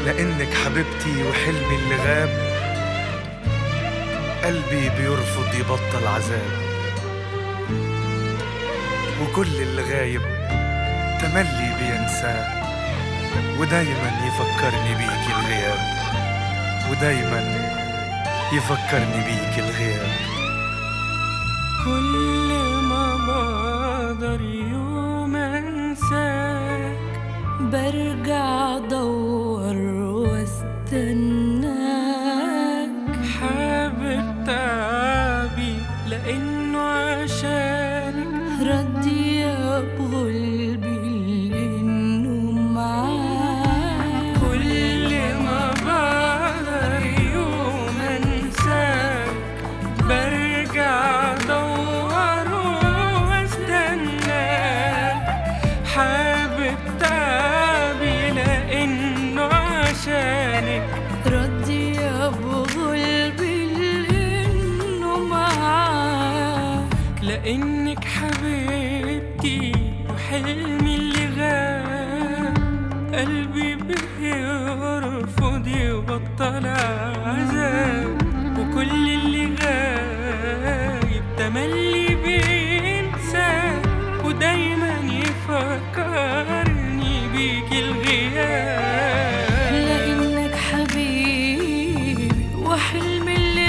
لأنك حبيبتي وحلمي اللي غاب قلبي بيرفض يبطل عذاب وكل اللي غايب تملي بينساه ودايما يفكرني بيك الغياب ودايما يفكرني بيك الغياب كل ما بقدر يوم انساك برجع ادور واستناك حابب تعبي لانه عشانك ردي بغلبي لانه معاك كل ما بقدر يوم انساك برجع ادور واستناك حابب تعبي لانه عشانك ردي بغلبي لانه معاك لانك حبيبتي وحلمي اللي غاب قلبي بيرفض يبطل عذاب وكل اللي غايب تملي بينسى ودايما يفكرني بيك الغياب لانك حبيبي وحلمي اللي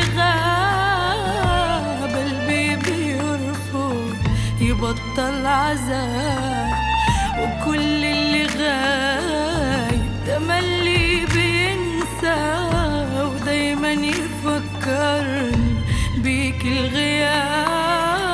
غاب قلبي بيرفض يبطل عذاب وكل اللي غايب تملي بينسى ودايما يفكرني بيك الغياب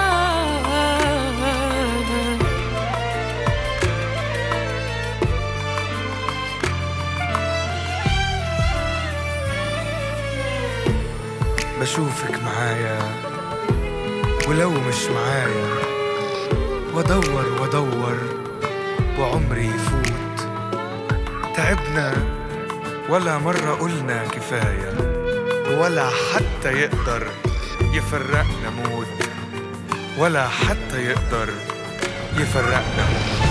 بشوفك معايا ولو مش معايا وادور وادور وعمري يفوت تعبنا ولا مرة قلنا كفاية ولا حتى يقدر يفرقنا موت ولا حتى يقدر يفرقنا موت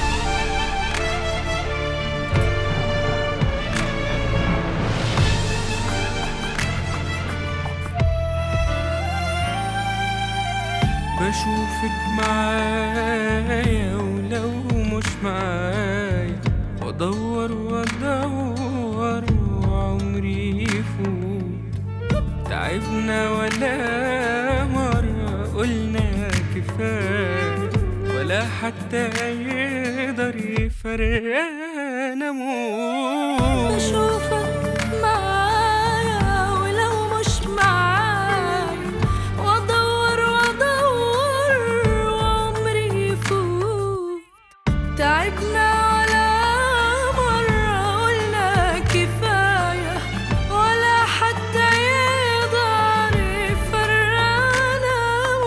بشوفك معايا ولو مش معايا وادور وادور وعمري يفوت تعبنا ولا مرة قلنا كفاية ولا حتى يقدر يفرقنا موت بشوفك معايا ولو مش معايا وادور وادور وعمري يفوت تعبنا ولا مرة قلنا كفاية ولا حتى يقدر يفرقنا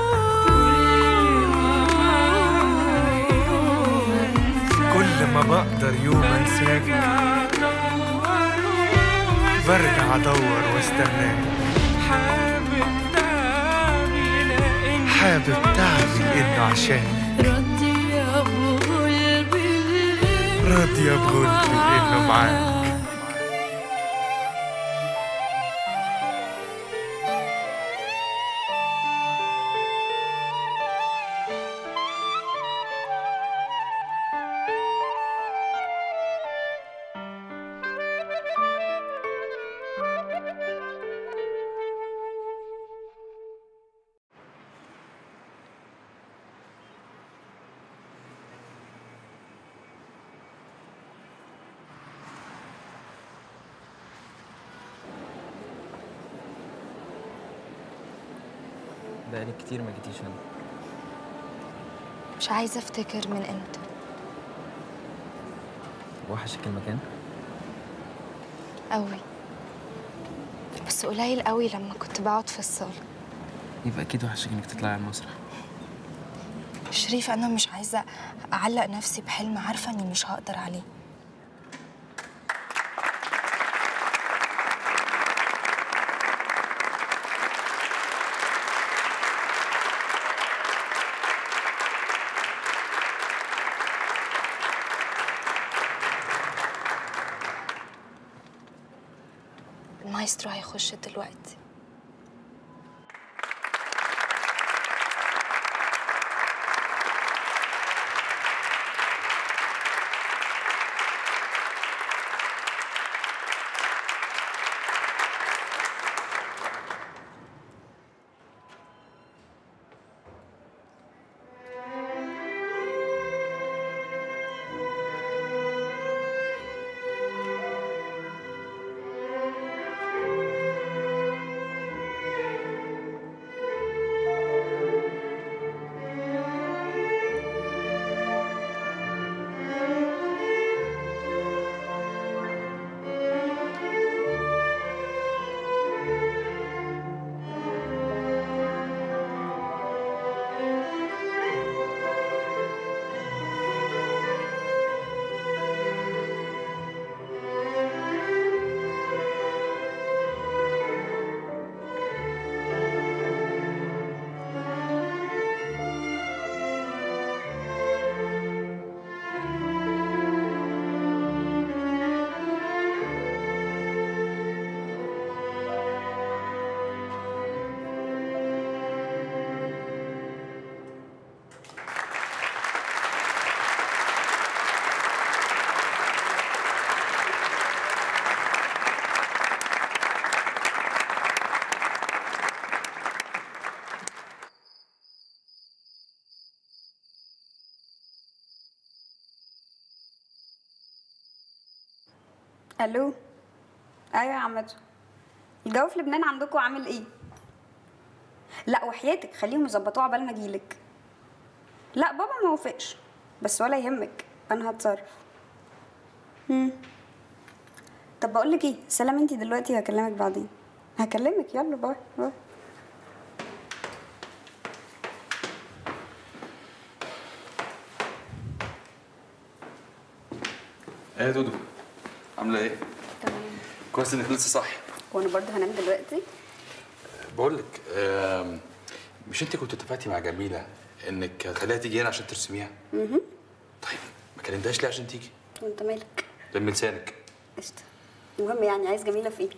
كل ما بقدر يوم انساك برجع ادور واستناك حابب تعبي لأن حابب تعبي انه عشان ردي يا ابو قلبي راضية بغلبي إنه معاك. بقالي كتير ما جيتيش هنا مش عايزة افتكر من امتى وحشك المكان قوي بس قليل قوي لما كنت بقعد في الصالة يبقى اكيد وحشك انك تطلعي على المسرح شريف انا مش عايزة اعلق نفسي بحلم عارفة اني مش هقدر عليه المايسترو هيخش دلوقتي الو ايوه يا عماد الجو في لبنان عندكم عامل ايه لا وحياتك خليهم يظبطوه عبال ما اجيلك لا بابا ما وافقش بس ولا يهمك انا هتصرف مم. طب بقول لك ايه سلام انتي دلوقتي هكلمك بعدين هكلمك يلا باي باي ايه يا دودو عامله ايه تمام كويس انك لسه صاحي وانا برضه هنام دلوقتي بقول لك آم، مش انت كنت اتفقتي مع جميله انك هتخليها تيجي هنا عشان ترسميها اها طيب ما كلمتهاش ليه عشان تيجي وانت مالك لم لسانك قشطه المهم يعني عايز جميله في ايه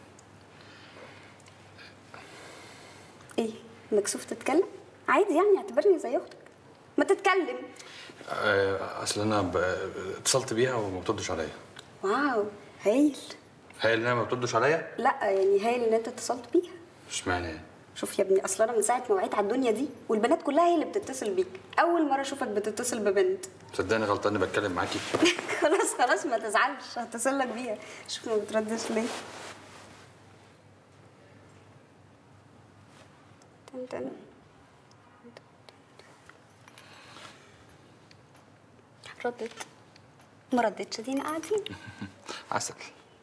ايه مكسوف تتكلم عادي يعني اعتبرني زي اختك ما تتكلم آه، اصل انا ب- اتصلت بيها وما بتردش عليا واو هايل هي اللي انا ما بتردش عليا لا يعني هايل ان انت اتصلت بيها اشمعنى يعني شوف يا ابني اصل انا من ساعه ما وعيت على الدنيا دي والبنات كلها هي اللي بتتصل بيك اول مره اشوفك بتتصل ببنت صدقني غلطان اني بتكلم معاكي خلاص خلاص ما تزعلش هتصل لك بيها شوف ما بتردش ليه تن تن. ردت ما ردتش دينا قاعدين عسل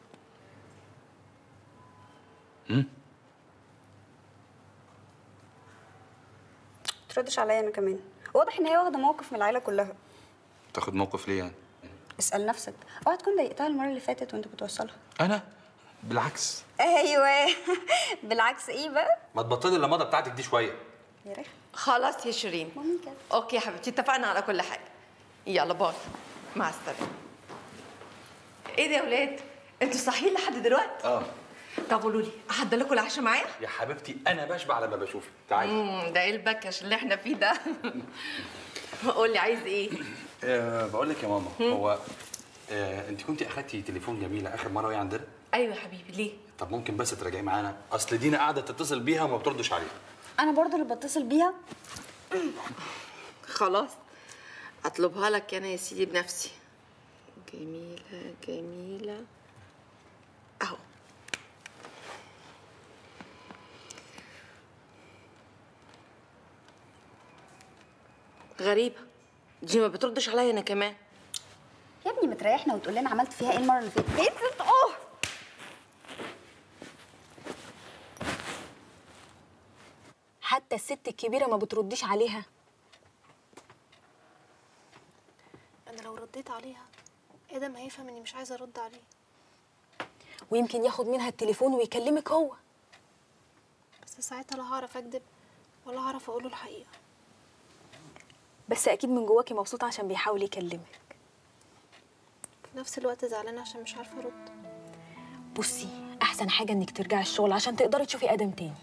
تردش عليا انا كمان واضح ان هي واخده موقف من العيله كلها تاخد موقف ليه يعني اسال نفسك اوعى تكون ضايقتها المره اللي فاتت وانت بتوصلها انا بالعكس ايوه بالعكس ايه بقى ما تبطلي اللمضه بتاعتك دي شويه يا ريت خلاص يا شيرين مامي كده اوكي يا حبيبتي اتفقنا على كل حاجه يلا باي مع السلامه ايه ده يا ولاد انتوا صاحيين لحد دلوقتي اه طب قولوا لي احضر لكم العشاء معايا يا حبيبتي انا بشبع لما بشوفك تعالي امم ده ايه البكش اللي احنا فيه ده قول لي عايز ايه أه بقول لك يا ماما هو أه انت كنت اخدتي تليفون جميله اخر مره وهي عندنا ايوه يا حبيبي ليه طب ممكن بس تراجعي معانا اصل دينا قاعده تتصل بيها وما بتردش عليها انا برضو اللي بتصل بيها خلاص اطلبها لك انا يا سيدي بنفسي جميله جميله اهو غريبه دي ما بتردش عليا انا كمان يا ابني متريحنا وتقول لنا عملت فيها ايه المره اللي فاتت ايه ده؟ اوه حتى الست الكبيرة ما بترديش عليها انا لو رديت عليها ادم هيفهم اني مش عايزه ارد عليه ويمكن ياخد منها التليفون ويكلمك هو بس ساعتها لا هعرف اكدب ولا هعرف اقوله الحقيقه بس أكيد من جواكي مبسوطة عشان بيحاول يكلمك في نفس الوقت زعلانه عشان مش عارفه ارد بصي أحسن احسن حاجه انك ترجعي الشغل عشان تقدري تشوفي ادم تاني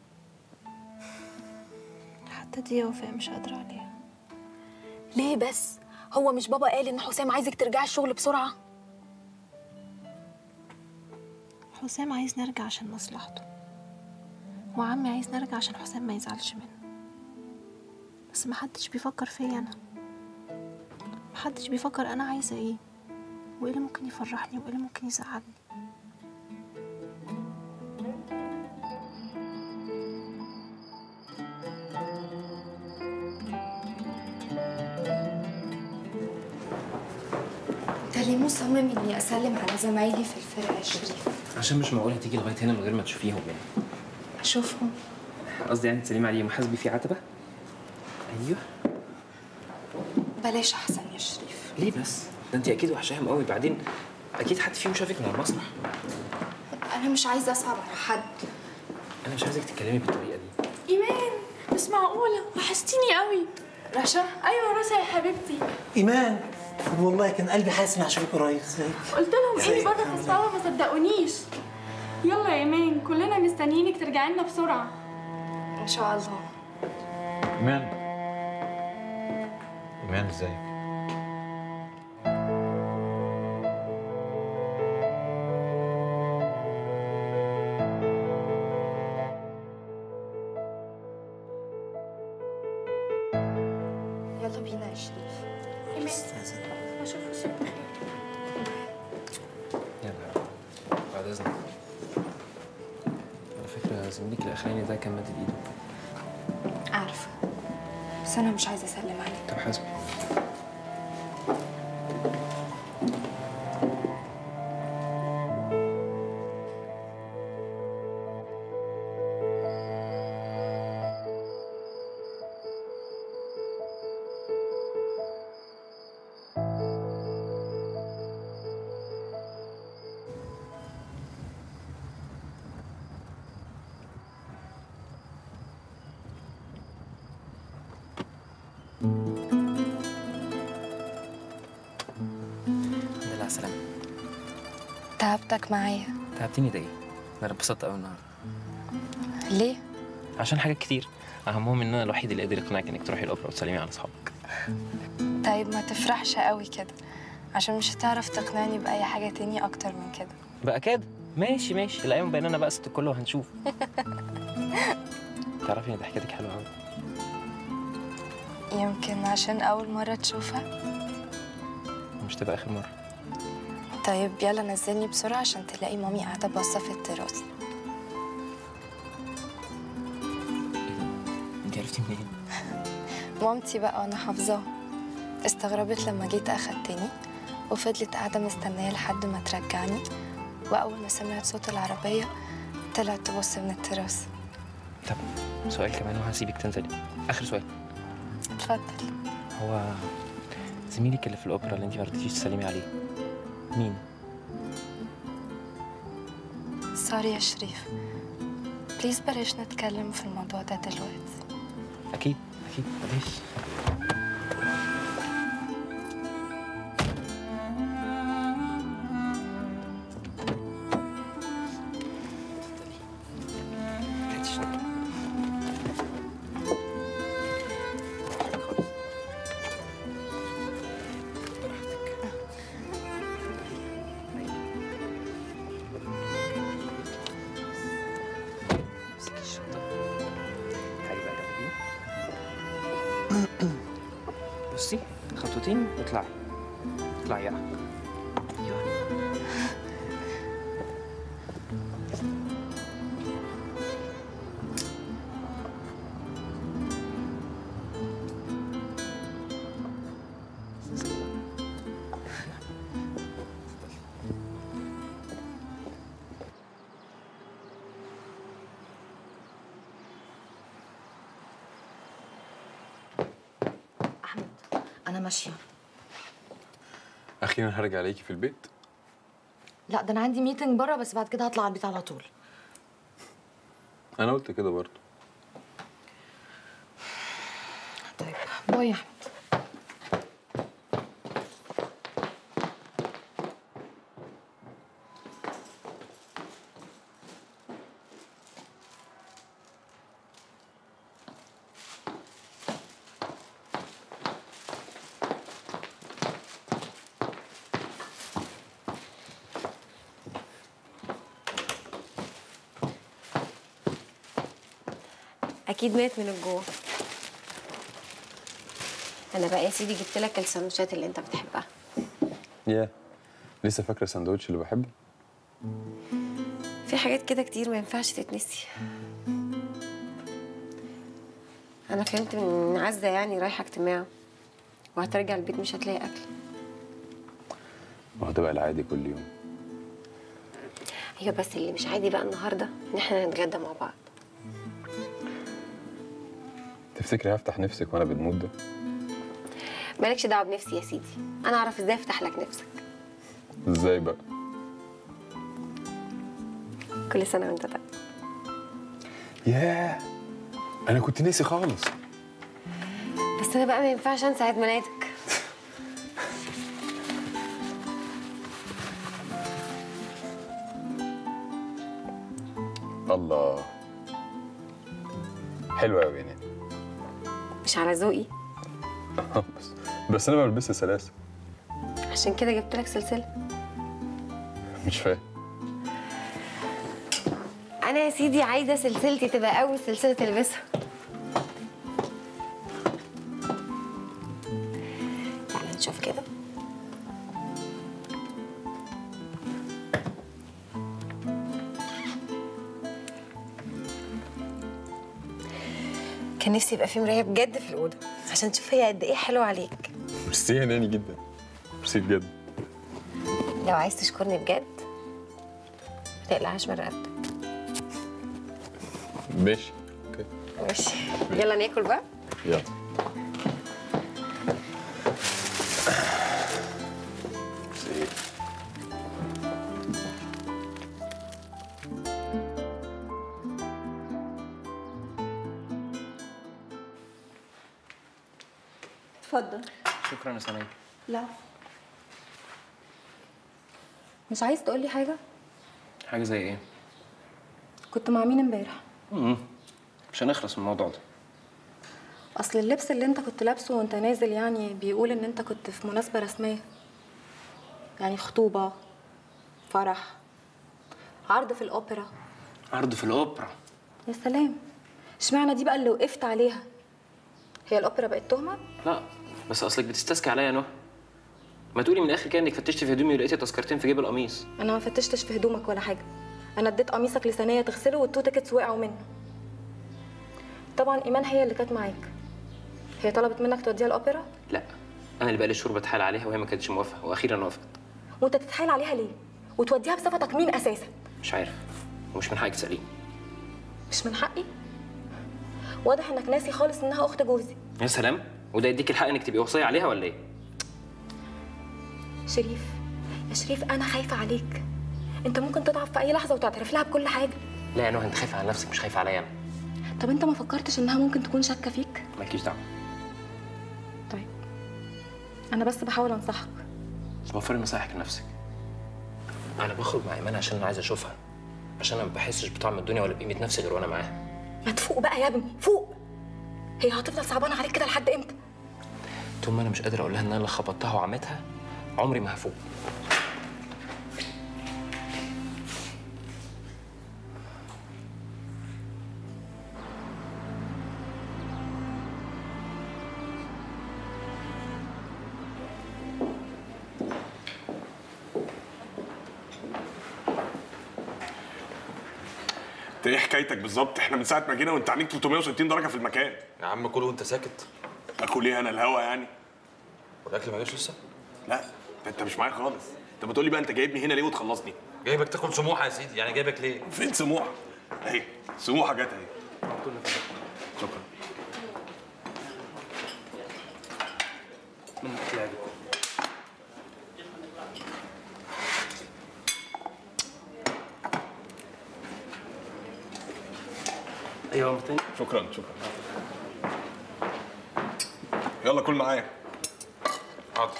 حتى دي يا وفاء مش قادرة عليها ليه بس هو مش بابا قال ان حسام عايزك ترجعي الشغل بسرعه حسام عايز نرجع عشان مصلحته وعمي عايز نرجع عشان حسام ما يزعلش منه بس محدش بيفكر فيا انا محدش بيفكر انا عايزه ايه وايه اللي ممكن يفرحني وايه اللي ممكن يزعلني انت ليه مصمم اني اسلم على زمايلي في الفرقه يا شريف عشان مش معقول هتيجي لغايه هنا من غير ما تشوفيهم يعني اشوفهم قصدي يعني تسلمي عليهم وحاسبي في عتبه ايوه بلاش احسن يا شريف ليه بس ده انت اكيد وحشاهم قوي بعدين اكيد حد فيهم شافك من المسرح انا مش عايزه اصعب على حد انا مش عايزك تتكلمي بالطريقه دي إيمان مش معقولة وحشتيني قوي رشا أيوة رشا يا حبيبتي ايمان والله كان قلبي حاسس اني هشوفك قريب ازيك قلت لهم إني ازيك بره يا في حمد؟ الصالة ما صدقونيش يلا يا إيمان كلنا مستنيينك ترجعي لنا بسرعة ان شاء الله ايمان ايمان ازيك يلا بينا يا شريف إيمان أشوف وشك بخير يلا بعد اذنك على فكره زميلك الاخراني ده كان مادد ايده عارفه بس انا مش عايزه اسلم عليه طب حاسبي الحمد لله على السلامه تعبتك معايا تعبتني ده ايه انا اتبسطت قوي النهارده ليه عشان حاجات كتير اهمهم ان انا الوحيد اللي قادر يقنعك انك تروحي الاوبرا وتسلمي على اصحابك طيب ما تفرحش قوي كده عشان مش هتعرف تقنعني باي حاجه تاني اكتر من كده بقى كده ماشي ماشي الايام بيننا بقى ست الكل وهنشوف تعرفي ان ضحكتك حلوه قوي يمكن عشان اول مره تشوفها مش تبقى اخر مره طيب يلا نزلني بسرعه عشان تلاقي مامي قاعده باصه في التراس انت عرفتي منين مامتي بقى وانا حافظاها استغربت لما جيت اخدتني وفضلت قاعده مستنيه لحد ما ترجعني واول ما سمعت صوت العربيه طلعت تبص من التراس طب سؤال كمان وهسيبك تنزلي اخر سؤال اتفضل هو زميلك اللي في الاوبرا اللي انت ما رضيتيش تسلمي عليه مين سوري يا شريف بليز بلاش نتكلم في الموضوع ده دلوقتي اكيد اكيد بلاش تعالي بقى جنبي بصي خطوتين واطلعي اطلعي يا ايوه انا ماشيه اخيرا هرجع الاقيكي في البيت لا ده انا عندي ميتنج بره بس بعد كده هطلع على البيت على طول انا قلت كده برضه طيب باي يا احمد اكيد مات من الجوع انا بقى يا سيدي جبت لك السندوتشات اللي انت بتحبها يا لسه فاكره الساندوتش اللي بحبه في حاجات كده كتير ما ينفعش تتنسي انا فهمت من عزه يعني رايحه اجتماع وهترجع البيت مش هتلاقي اكل وهتبقى العادي كل يوم ايوه بس اللي مش عادي بقى النهارده ان احنا نتغدى مع بعض تفتكري هفتح نفسك وانا بنموت ده مالكش دعوه بنفسي يا سيدي انا اعرف ازاي افتح لك نفسك ازاي بقى كل سنه وانت طيب ياه انا كنت ناسي خالص بس انا بقى ما ينفعش انسى عيد ميلادك الله حلوة قوي يعني مش على ذوقي بس بس انا ما بلبسش سلاسل عشان كده جبت لك سلسله مش فاهم انا يا سيدي عايزه سلسلتي تبقى اول سلسله تلبسها تعالى نشوف كده كان نفسي يبقى في مرايه بجد في الاوضه عشان تشوف هي قد ايه حلوه عليك ميرسي يا ناني جدا ميرسي بجد لو عايز تشكرني بجد ما تقلعهاش من رقبتك ماشي اوكي ماشي يلا ناكل بقى يلا ميرسي. اتفضل شكرا يا سناء لا مش عايز تقولي حاجة؟ حاجه زي ايه كنت مع مين امبارح؟ امم مش هنخلص من الموضوع ده أصل اللبس اللي أنت كنت لابسه وأنت نازل يعني بيقول إن أنت كنت في مناسبة رسمية يعني خطوبة فرح عرض في الأوبرا عرض في الاوبرا يا سلام اشمعنى دي بقى اللي وقفت عليها هي الأوبرا بقت تهمة؟ لا بس اصلك بتستسكي عليا يا نهى ما تقولي من الاخر كده انك فتشت في هدومي ولقيتي تذكرتين في جيب القميص أنا ما فتشتش في هدومك ولا حاجة أنا اديت قميصك لثانية تغسله والتو تيكتس وقعوا منه طبعا إيمان هي اللي كانت معاك هي طلبت منك توديها الأوبرا لا انا اللي بقالي شهور بتحايل عليها وهي ما كانتش موافقه واخيرا وافقت وأنت تتحايل عليها ليه؟ وتوديها بصفتك مين أساسا؟ مش عارف ومش من حقك تساليني مش من حقي؟ واضح إنك ناسي خالص إنها أخت جوزي يا سلام وده يديك الحق انك تبقي وصيه عليها ولا ايه شريف يا شريف أنا خايفة عليك أنت ممكن تضعف في أي لحظة وتعترف لها بكل حاجة لا يا نهى انت خايفه على نفسك مش خايفه عليا انا طب أنت ما فكرتش إنها ممكن تكون شاكة فيك؟ مالكيش دعوه طيب أنا بس بحاول أنصحك وفري نصايحك لنفسك انا بخرج مع ايمان عشان انا عايز اشوفها عشان انا ما بحسش بطعم الدنيا ولا بقيمه نفسي غير وانا معاها ما تفوق بقى يا ابني فوق هي هتفضل صعبانة عليك كده لحد إمتى؟ طول ما انا مش قادر اقول لها ان انا اللي خبطتها وعمتها عمري ما هفوق انت ايه حكايتك بالظبط؟ احنا من ساعه ما جينا وانت عاملين 360 درجه في المكان. يا عم كله وانت ساكت اكل ايه انا الهوا يعني؟ والاكل ما جاش لسه لا ده انت مش معايا خالص. انت بتقول لي بقى انت جايبني هنا ليه وتخلصني؟ جايبك تاكل سموحه يا سيدي يعني جايبك ليه فين سموحه؟ اهي سموحه جت اهي. شكرا. من الاكل عادي ايوه مرتين شكرا شكرا. يلا كل معايا. حاضر.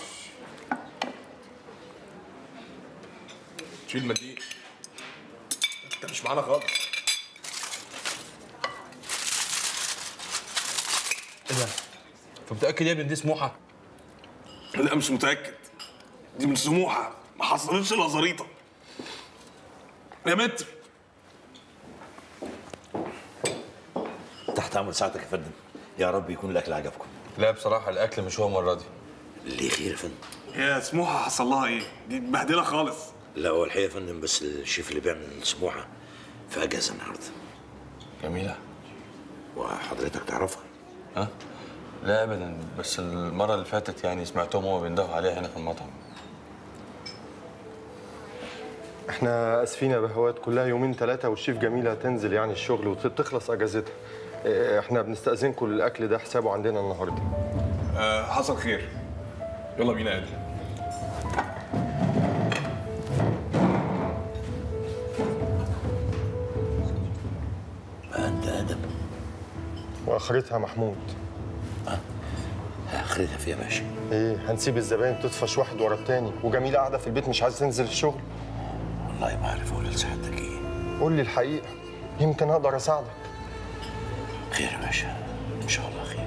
شيل منديل. انت مش معانا خالص. ايه ده انت متاكد يا ابني إن دي سموحه لا مش متاكد. دي من سموحه ما حصلتش الا زريطه. يا متر تحت امر ساعتك يا فندم يا رب يكون الاكل عجبكم لا بصراحه الاكل مش هو المره دي ليه خير يا فندم يا سموحه حصل لها ايه؟ دي مبهدله خالص لا هو الحقيقه يا فندم بس الشيف اللي بيعمل سموحه في اجازه النهارده جميله وحضرتك تعرفها ها لا ابدا بس المره اللي فاتت يعني سمعتهم هما بيندهوا عليها هنا في المطعم احنا اسفين يا بهوات كلها يومين ثلاثة والشيف جميلة تنزل يعني الشغل وتخلص اجازتها اه، احنا بنستأذنكم الاكل ده حسابه عندنا النهارده آه حصل خير يلا بينا يا ادم انت ادم واخرتها محمود اخرتها فيها يا باشا ايه هنسيب الزباين تطفش واحد ورا التاني وجميلة قاعدة في البيت مش عايزة تنزل الشغل والله ما عارف اقول لسعادتك ايه قول لي الحقيقة يمكن اقدر اساعدك خير يا باشا ان شاء الله خير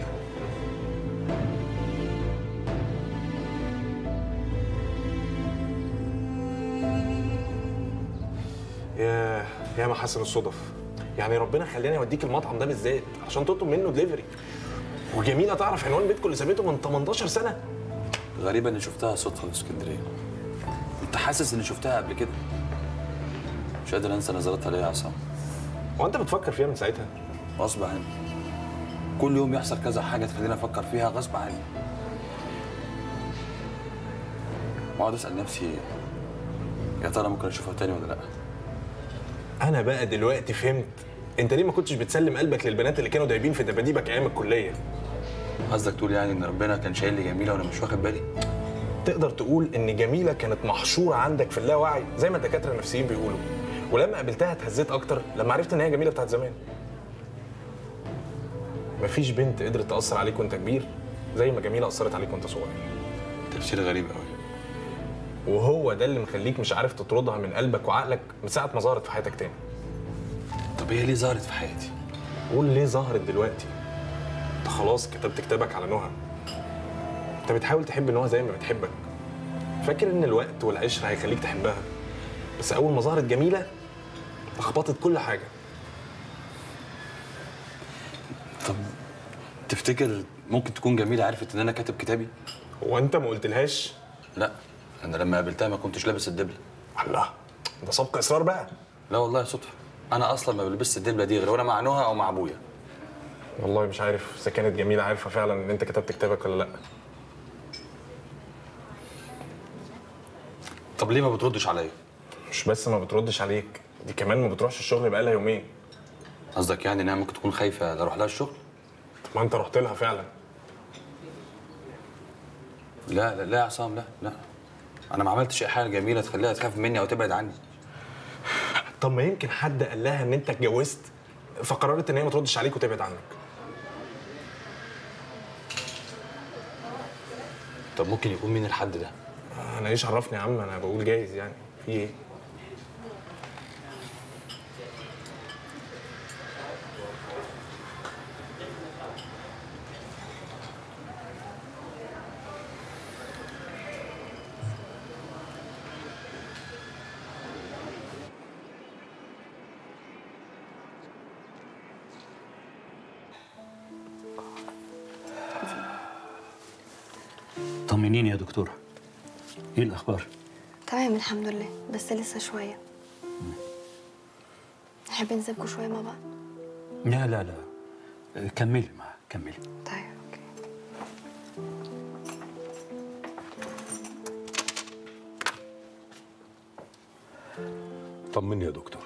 يا يا محاسن الصدف يعني ربنا خلاني اوديك المطعم ده بالذات عشان تطلب منه دليفري وجميله تعرف عنوان بيتكم اللي سابته من 18 سنه غريبة اني شفتها صدفة في اسكندرية كنت حاسس اني شفتها قبل كده مش قادر انسى نظرتها ليا يا عصام هو انت بتفكر فيها من ساعتها؟ غصب عني كل يوم يحصل كذا حاجة تخليني افكر فيها غصب عني واقعد اسأل نفسي يا ترى ممكن اشوفها تاني ولا لا انا بقى دلوقتي فهمت انت ليه ما كنتش بتسلم قلبك للبنات اللي كانوا دايبين في دباديبك ايام الكليه قصدك تقول يعني ان ربنا كان شايل لي جميلة وانا مش واخد بالي تقدر تقول ان جميله كانت محشوره عندك في اللاوعي زي ما الدكاتره النفسيين بيقولوا ولما قابلتها اتهزيت اكتر لما عرفت ان هي جميله بتاعت زمان مفيش بنت قدرت تاثر عليك وانت كبير زي ما جميله اثرت عليك وانت صغير تفسير غريب قوي وهو ده اللي مخليك مش عارف تطردها من قلبك وعقلك من ساعه ما ظهرت في حياتك تاني طب هي ليه ظهرت في حياتي قول ليه ظهرت دلوقتي انت خلاص كتبت كتابك على نهى انت بتحاول تحب نهى زي ما بتحبك فاكر ان الوقت والعشره هيخليك تحبها بس اول ما ظهرت جميله لخبطت كل حاجه طب تفتكر ممكن تكون جميلة عرفت ان انا كاتب كتابي هو انت ما قلتلهاش لا انا لما قابلتها ما كنتش لابس الدبلة الله ده سبق اصرار بقى لا والله صدفة انا اصلا ما بلبسش الدبلة دي غير وانا مع نهى او مع ابويا والله مش عارف اذا كانت جميله عارفه فعلا ان انت كتبت كتابك ولا لا طب ليه ما بتردش عليا مش بس ما بتردش عليك دي كمان ما بتروحش الشغل بقالها يومين قصدك يعني انها ممكن تكون خايفة لا اروح لها الشغل ما انت رحت لها فعلا لا لا لا يا عصام لا لا انا ما عملتش اي حاجه جميله تخليها تخاف مني او تبعد عني طب ما يمكن حد قال لها ان انت اتجوزت فقررت ان هي ما تردش عليك وتبعد عنك طب ممكن يكون مين الحد ده انا ايش عرفني يا عم انا بقول جايز يعني في ايه طمنيني يا دكتورة ايه الأخبار؟ تمام الحمد لله بس لسه شوية نحب نسيبكوا شوية مع بعض لا لا لا كملي معاك كملي طيب طمني يا دكتور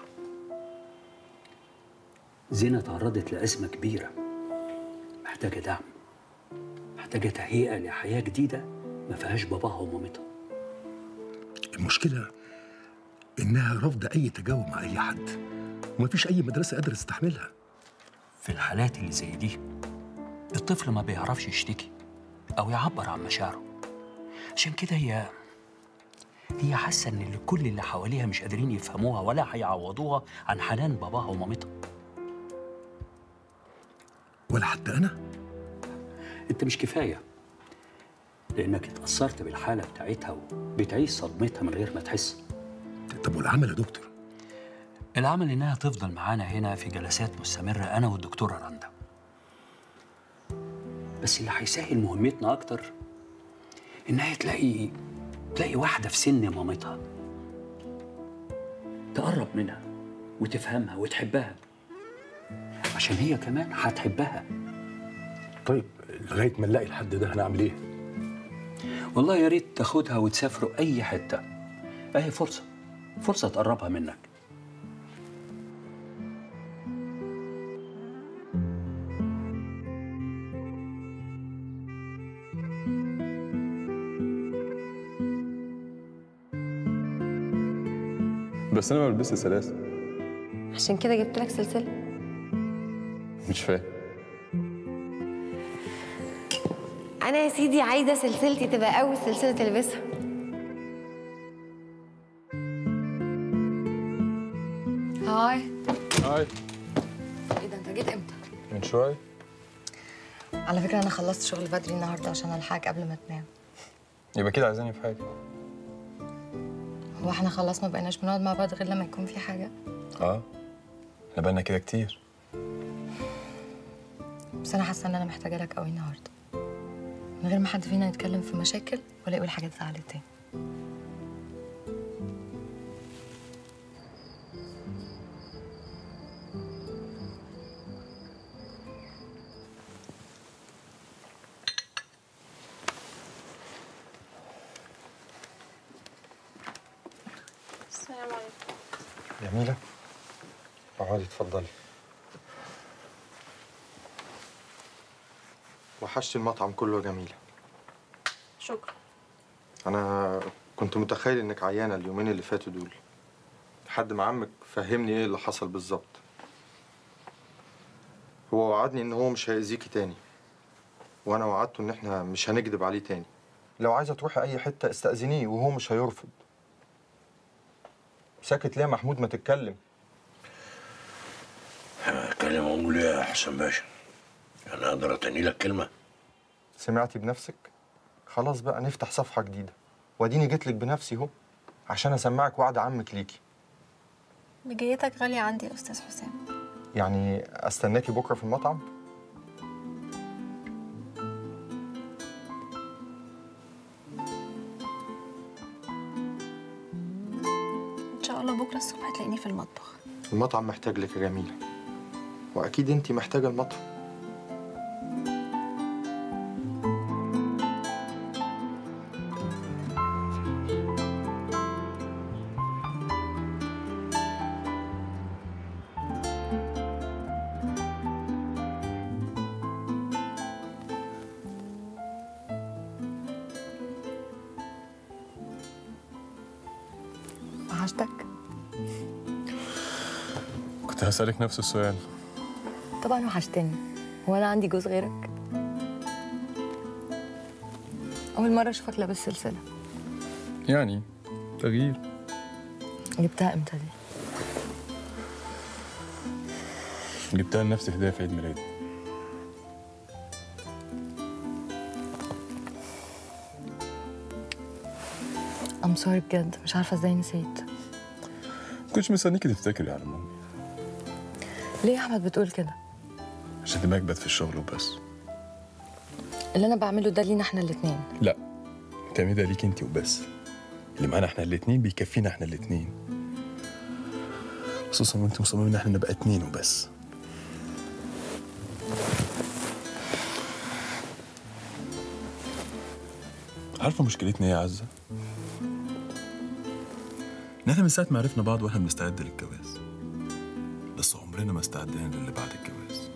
زينة تعرضت لأزمة كبيرة محتاجة دعم محتاجة تهيئة لحياة جديدة ما فيهاش باباها ومامتها المشكلة إنها رافضة أي تجاوب مع أي حد ومفيش أي مدرسة قادرة تستحملها في الحالات اللي زي دي الطفل ما بيعرفش يشتكي أو يعبر عن مشاعره عشان كده هي هي حاسة إن اللي كل اللي حواليها مش قادرين يفهموها ولا هيعوضوها عن حنان باباها ومامتها ولا حتى أنا أنت مش كفاية لأنك اتأثرت بالحالة بتاعتها وبتعيش صدمتها من غير ما تحس طب والعمل يا دكتور؟ العمل إنها تفضل معانا هنا في جلسات مستمرة أنا والدكتورة رندا بس اللي هيسهل مهمتنا اكتر انها تلاقي تلاقي واحده في سن مامتها تقرب منها وتفهمها وتحبها عشان هي كمان هتحبها طيب لغايه ما نلاقي الحد ده هنعمل ايه؟ والله يا ريت تاخدها وتسافروا اي حته اهي فرصه فرصه تقربها منك بس انا ما بلبسش سلاسل عشان كده جبت لك سلسله مش فاهم انا يا سيدي عايزه سلسلتي تبقى اول سلسله تلبسها هاي هاي ايه ده انت جيت امتى؟ من شويه على فكرة أنا خلصت شغل بدري النهاردة عشان ألحقك قبل ما تنام يبقى كده عايزاني في حاجه هو احنا خلاص ما بقيناش بنقعد مع بعض غير لما يكون في حاجة اه احنا بقالنا كده كتير بس أنا حاسة إن أنا محتاجة لك قوي النهاردة من غير ما حد فينا يتكلم في مشاكل ولا يقول حاجات زعلت تاني السلام عليكم جميلة اقعدي اتفضلي وحشت المطعم كله يا جميلة شكرا أنا كنت متخيل إنك عيانة اليومين اللي فاتوا دول لحد ما عمك فهمني إيه اللي حصل بالظبط هو وعدني إن هو مش هيأذيكي تاني وأنا وعدته إن إحنا مش هنكذب عليه تاني لو عايزة تروحي أي حتة استأذنيه وهو مش هيرفض ساكت ليه يا محمود ما تتكلم كلمة أقول إيه يا حسن باشا أنا أقدر أتني لك كلمة سمعتي بنفسك خلاص بقى نفتح صفحة جديدة واديني جيتلك بنفسي اهو عشان اسمعك وعد عمك ليكي مجيتك غالية عندي يا أستاذ حسام يعني استناكي بكرة في المطعم إن شاء الله بكرة الصبح هتلاقيني في المطبخ المطعم محتاج لك يا جميلة واكيد انتي محتاجة المطعم وحشتك كنت هسألك نفس السؤال طبعا وحشتني هو أنا عندي جوز غيرك أول مرة أشوفك لابس سلسلة يعني تغيير جبتها إمتى دي؟ جبتها لنفسي هدية في عيد ميلادي أم سوري بجد مش عارفة إزاي نسيت كنتش مستنيكي تفتكري على ماما ليه يا أحمد بتقول كده؟ عشان دماغك بقت في الشغل وبس اللي أنا بعمله ده لينا إحنا الاتنين لا بتعملي ده ليك انت وبس اللي معانا احنا الاتنين بيكفينا احنا الاتنين خصوصا وانت مصممين ان احنا نبقى اتنين وبس عارفه مشكلتنا ايه يا عزه ان احنا من ساعه ما عرفنا بعض واحنا بنستعد للجواز بس عمرنا ما استعدينا للي بعد الجواز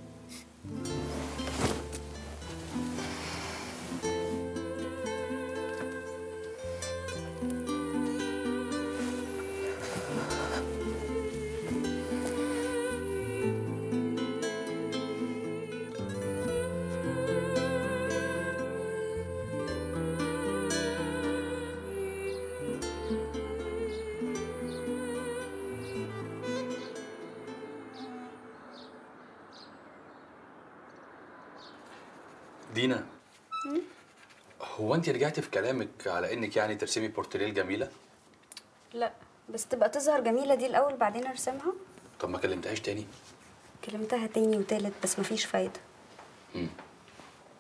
دينا هو انت رجعتي في كلامك على انك يعني ترسمي بورتريه الجميله لا بس تبقى تظهر جميلة دي الأول بعدين أرسمها طب ما كلمتهاش تاني كلمتها تاني وتالت بس مفيش فايدة مم.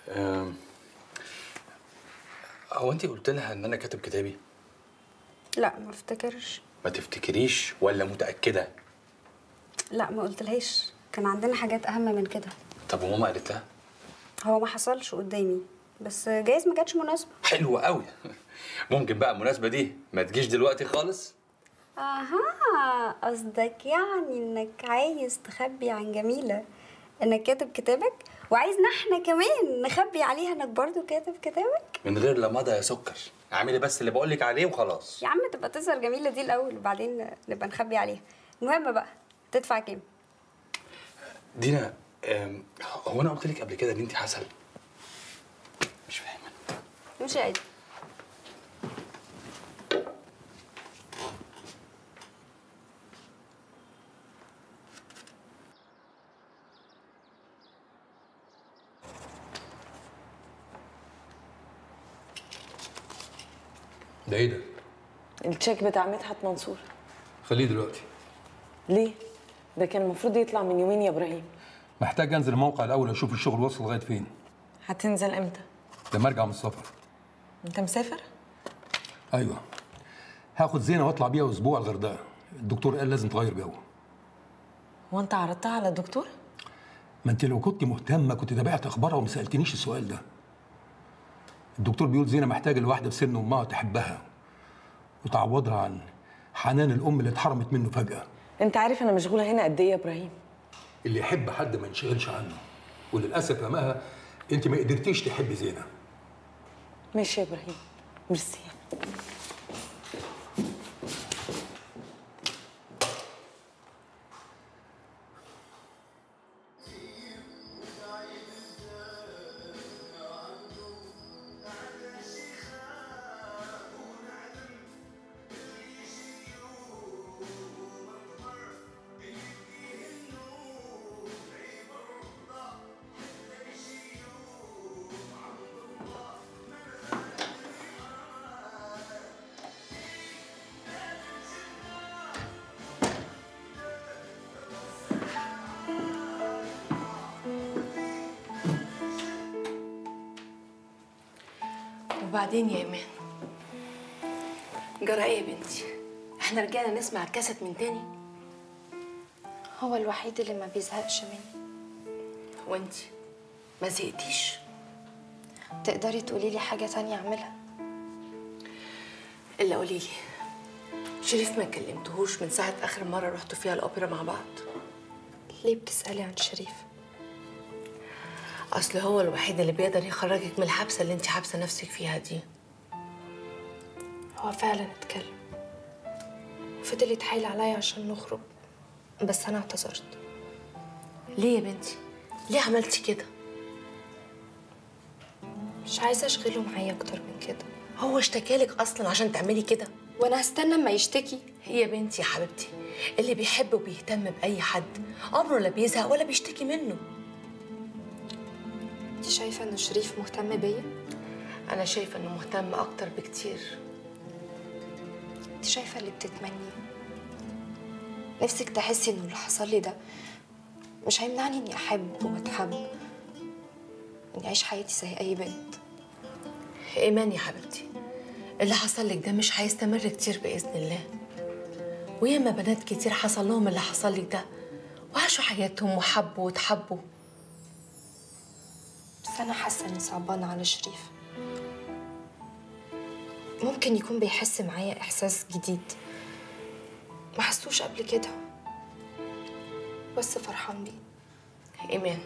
آم، هو انت قلت لها ان انا كاتب كتابي لا ما افتكرش ما تفتكريش ولا متاكده لا ما قلتلهاش كان عندنا حاجات اهم من كده طب وماما قالت لها هو ما حصلش قدامي بس جايز ما كانتش مناسبه حلو قوي ممكن بقى المناسبه دي ما تجيش دلوقتي خالص اها قصدك يعني انك عايز تخبي عن جميله انك كاتب كتابك وعايزنا احنا كمان نخبي عليها انك برضو كاتب كتابك من غير لمضه يا سكر اعملي بس اللي بقول لك عليه وخلاص يا عم تبقى تظهر جميله دي الاول وبعدين نبقى نخبي عليها المهم بقى تدفع كام دينا آم، هو انا قلت لك قبل كده ان انت عسل مش عادي ده ايه ده؟ التشيك بتاع مدحت منصور خليه دلوقتي ليه؟ ده كان المفروض يطلع من يومين يا ابراهيم محتاج انزل الموقع الاول اشوف الشغل وصل لغايه فين هتنزل امتى؟ لما ارجع من السفر انت مسافر؟ ايوه هاخد زينه واطلع بيها اسبوع الغردقه الدكتور قال لازم تغير جو هو انت عرضتها على الدكتور؟ ما انت لو كنت مهتمه كنت تابعت اخبارها وما سالتنيش السؤال ده الدكتور بيقول زينه محتاجه لواحده في سن امها تحبها وتعوضها عن حنان الام اللي اتحرمت منه فجاه انت عارف انا مشغوله هنا قد ايه يا ابراهيم؟ اللي يحب حد ما ينشغلش عنه وللاسف يا مها انت ما قدرتيش تحبي زينه ماشي يا ابراهيم ميرسي وبعدين يا ايمان جرى ايه يا بنتي احنا رجعنا نسمع الكاسيت من تاني هو الوحيد اللي ما بيزهقش مني وانتي ما زهقتيش تقدري تقولي لي حاجه تانية اعملها الا قولي لي شريف ما كلمتهوش من ساعه اخر مره رحتوا فيها الاوبرا مع بعض ليه بتسالي عن شريف اصل هو الوحيد اللي بيقدر يخرجك من الحبسه اللي انت حابسه نفسك فيها دي هو فعلا اتكلم فضل يتحايل عليا عشان نخرج بس انا اعتذرت ليه يا بنتي ليه عملتي كده مش عايزه اشغله معايا اكتر من كده هو اشتكالك اصلا عشان تعملي كده وانا هستنى اما يشتكي يا بنتي يا حبيبتي اللي بيحب وبيهتم باي حد عمره لا بيزهق ولا بيشتكي منه انت شايفه ان شريف مهتم بيا انا شايفه انه مهتم اكتر بكتير انت شايفه اللي بتتمنيه نفسك تحسي انه اللي حصل لي ده مش هيمنعني اني احب واتحب اني اعيش حياتي زي اي بنت ايمان يا حبيبتي اللي حصل لك ده مش هيستمر كتير باذن الله وياما بنات كتير حصل لهم اللي حصل لك ده وعاشوا حياتهم وحبوا وتحبوا بس انا حاسه اني صعبانه على شريف ممكن يكون بيحس معايا احساس جديد ما حسوش قبل كده بس فرحان بيه ايمان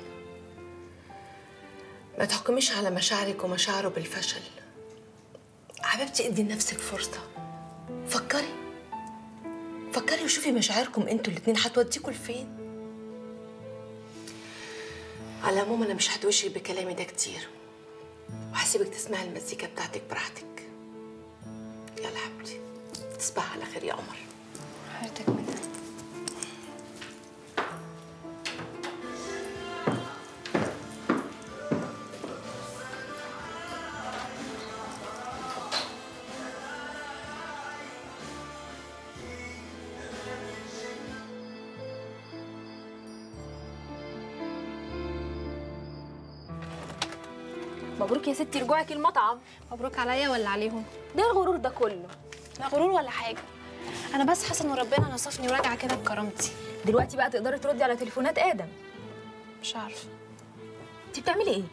ما تحكميش على مشاعرك ومشاعره بالفشل حبيبتي ادي لنفسك فرصه فكري فكري وشوفي مشاعركم انتوا الاتنين هتوديكوا لفين على العموم انا مش هتوشي بكلامي ده كتير وهسيبك تسمعي المزيكا بتاعتك براحتك يلا حبيبتي تصبح على خير يا قمر حياتك منها مبروك يا ستي رجوعك المطعم مبروك عليا ولا عليهم ده الغرور ده كله لا غرور ولا حاجه انا بس حاسه ان ربنا نصفني وراجعه كده بكرامتي دلوقتي بقى تقدري تردي على تليفونات ادم مش عارفه انت بتعملي ايه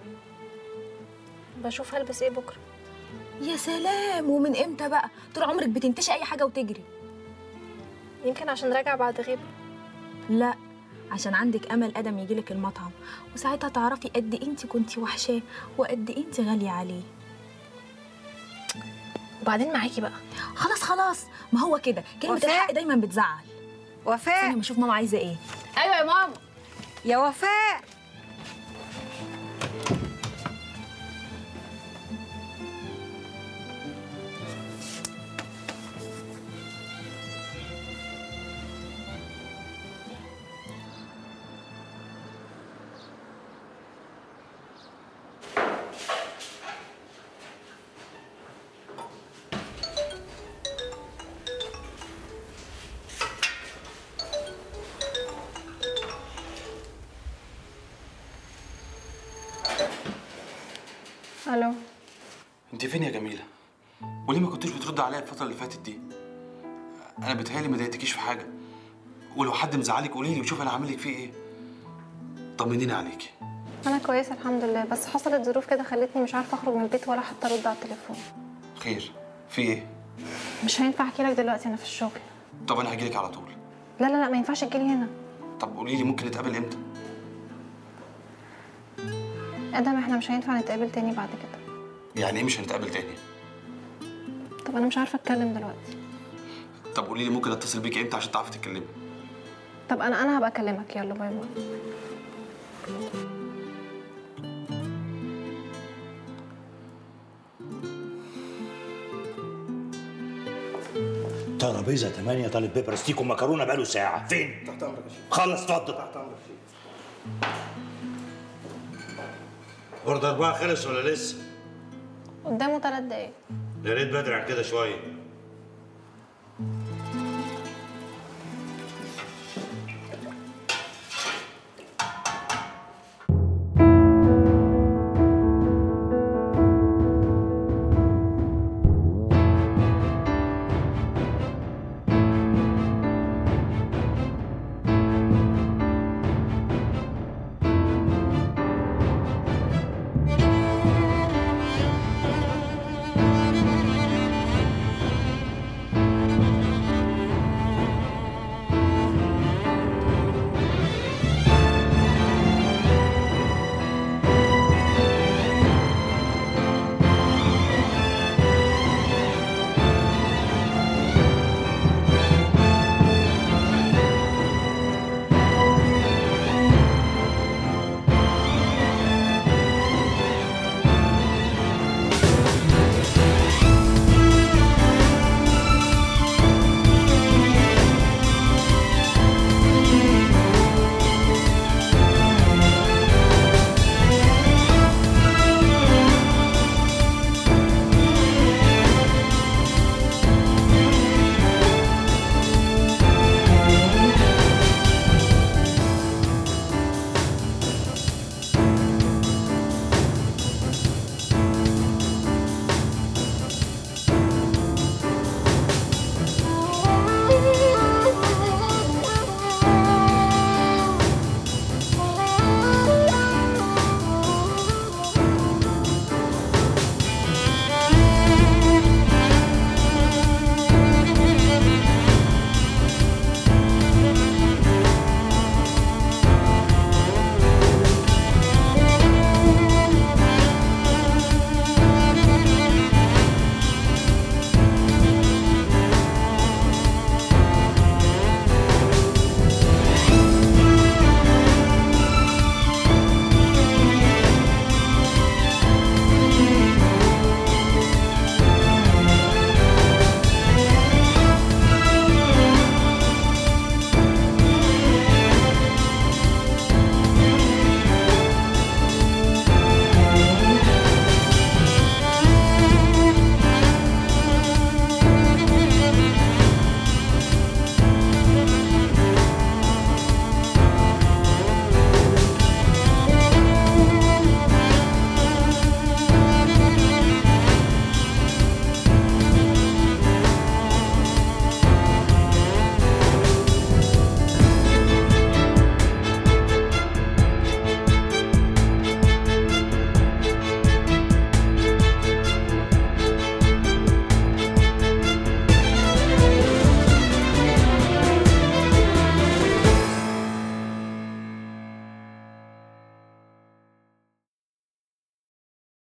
بشوف هلبس ايه بكره يا سلام ومن امتى بقى طول عمرك بتنتشي اي حاجه وتجري يمكن عشان راجعه بعد غيبه لا عشان عندك امل ادم يجيلك المطعم وساعتها تعرفي قد ايه انت كنتي وحشاه وقد ايه انت غاليه عليه وبعدين معاكي بقى خلاص خلاص ما هو كده كلمه وفاء. الحق دايما بتزعل وفاء ثانيه ما اشوف ماما عايزه ايه ايوه يا ماما يا وفاء الو انت فين يا جميله وليه ما كنتش بترد عليا الفتره اللي فاتت دي انا بتهيالي ما ضايقتكيش في حاجه ولو حد مزعلك قولي لي وشوف انا عامل لك فيه ايه طمنيني عليكي انا كويسه الحمد لله بس حصلت ظروف كده خلتني مش عارفه اخرج من البيت ولا حتى ارد على التليفون خير في ايه مش هينفع احكي لك دلوقتي انا في الشغل طب انا هجيلك على طول لا لا لا ما ينفعش تجيلي هنا طب قولي لي ممكن نتقابل امتى ادم احنا مش هينفع نتقابل تاني بعد كده يعني ايه مش هنتقابل تاني طب انا مش عارفه اتكلم دلوقتي طب قولي لي ممكن اتصل بيك امتى عشان تعرفي تتكلمي طب انا انا هبقى اكلمك يلا باي باي ترابيزه 8 طالب بيبر ستيك ومكرونه بقاله ساعه فين؟ تحت امرك يا شيخ خلص اتفضل تحت امرك يا شيخ اوردر بقى خلص ولا لسه؟ قدامه ثلاث دقايق يا ريت بدري عن كده شويه